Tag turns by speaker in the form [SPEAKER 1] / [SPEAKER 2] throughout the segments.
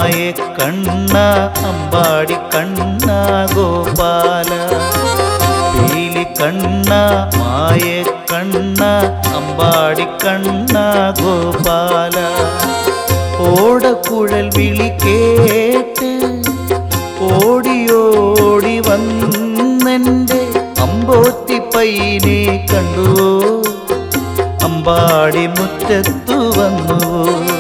[SPEAKER 1] മായ കണ്ണ അമ്പാടി കണ്ണ ഗോപാല പീലി കണ്ണ മായ കണ്ണ അമ്പാടി കണ്ണ ഗോപാല ഓടക്കുഴൽ വിളി കേട്ട് ഓടിയോടി വന്നെൻ്റെ അമ്പോത്തി പയ്യനെ കണ്ടുവോ അമ്പാടി മുറ്റത്തു വന്നുവോ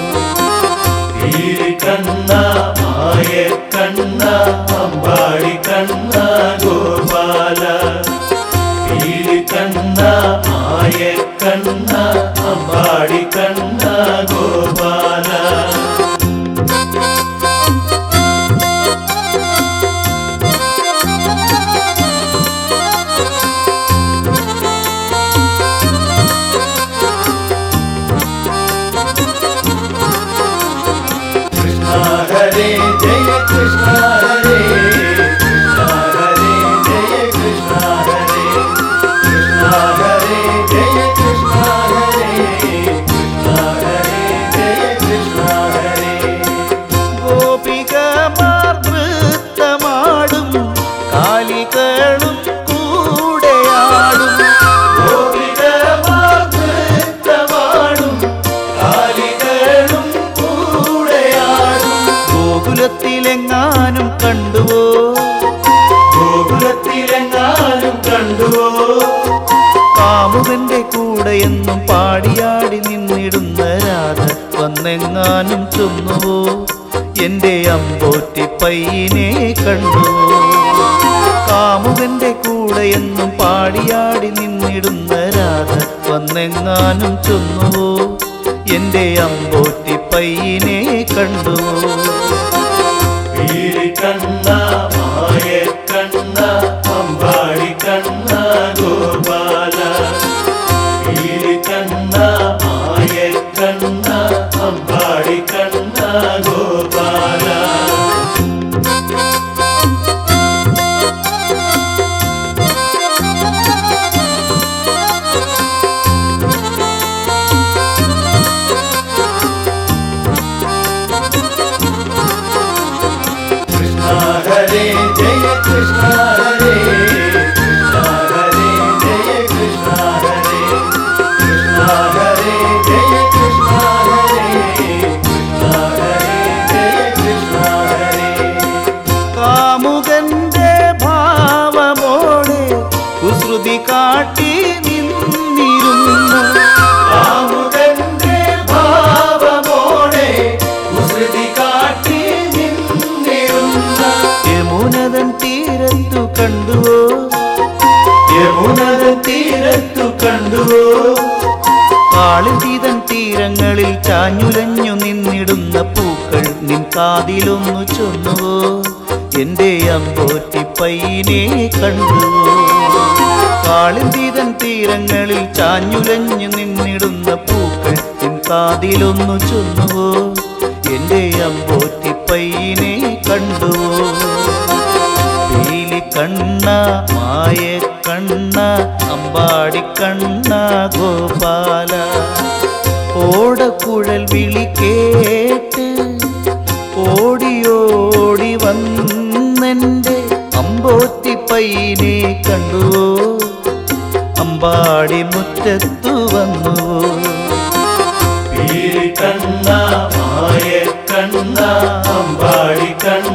[SPEAKER 2] പീലി കണ്ണ മായ കണ്ണ അമ്പാടി കണ്ണ ഗോപാല പീലി കണ്ണ മായ കണ്ണ അമ്പാടി കണ്ണ ഗോപാല കൃഷ്ണ ഹരേ ജയ കൃഷ്ണ ഹരേ കൃഷ്ണ ഹരേ ജയ കൃഷ്ണ ഹരേ കൃഷ്ണ ഹരേ ജയ കൃഷ്ണ ഹരേ കൃഷ്ണ ഹരേ ജയ കൃഷ്ണ ഹരേ
[SPEAKER 1] ഗോപികമാർ നൃത്തമാടും കാലികളും കൂടെയാടും
[SPEAKER 2] ഗോപികമാർ നൃത്തമാടും കാലികളും കൂടെയാടും
[SPEAKER 1] ഗോകുലത്തിലെങ്ങാനും കണ്ടുവോ
[SPEAKER 2] ഗോകുലത്തിലെങ്ങാനും കണ്ടുവോ
[SPEAKER 1] കാമുകന്റെ കൂടെയെന്നും പാടിയാടി നിന്നിടുന്ന രാധ വന്നെങ്ങാനും ചൊന്നുവോ എന്റെ അമ്പോറ്റി പയ്യനെ കണ്ടുവോ കാമുകന്റെ കൂടെയെന്നും പാടിയാടി നിന്നിടുന്ന രാധ വന്നെങ്ങാനും ചൊന്നുവോ എന്റെ അമ്പോറ്റി പയ്യനെ കണ്ടുവോ
[SPEAKER 2] പീലി കണ്ണ മായ കണ്ണ അമ്പാടി കണ്ണ ഗോപാല പീലി കണ്ണ മായ കണ്ണ അമ്പാടി കണ്ണ ഗോപാല കൃഷ്ണ ഹരേ ജയ കൃഷ്ണ ഹരേ കൃഷ്ണ ഹരേ ജയ കൃഷ്ണ ഹരേ കൃഷ്ണ ഹരേ ജയ കൃഷ്ണ ഹരേ കൃഷ്ണ ഹരേ ജയ കൃഷ്ണ ഹരേ
[SPEAKER 1] കാമുകന്റെ ഭാവമോടെ കുസൃതി കാട്ടി നിന്നിരുന്നു
[SPEAKER 2] കാമുകന്റെ ഭാവമോടെ കുസൃതി കാട്ടി നിന്നിരുന്ന
[SPEAKER 1] യമുനതൻ തീരത്തു കണ്ടുവോ
[SPEAKER 2] യമുനദ തീരത്തു കണ്ടുവോ
[SPEAKER 1] കാളിതീതൻ തീരങ്ങളിൽ ചാഞ്ഞുലഞ്ഞു നിന്നിടുന്ന പൂക്കൾ നിൻ കാതിലൊന്നു ചൊന്നുവോ എന്റെ അമ്പോറ്റി പയ്യനെ കണ്ടുവോ കാളിതീതൻ തീരങ്ങളിൽ ചാഞ്ഞുലഞ്ഞു നിന്നിടുന്ന പൂക്കൾ നിൻ കാതിലൊന്നു ചൊന്നുവോ എന്റെ അമ്പോറ്റി പയ്യനെ കണ്ടുവോ പീലി കണ്ണ മായ കണ്ണ അമ്പാടി കണ്ണ ഗോപാല ഓടക്കുഴൽ വിളി കേട്ട് ഓടിയോടി വന്നെൻ്റെ അമ്പോത്തി പയ്യനെ കണ്ടുവോ അമ്പാടി മുറ്റത്തു വന്നുവോ
[SPEAKER 2] പീലി കണ്ണ മായ കണ്ണ അമ്പാടി കണ്ണ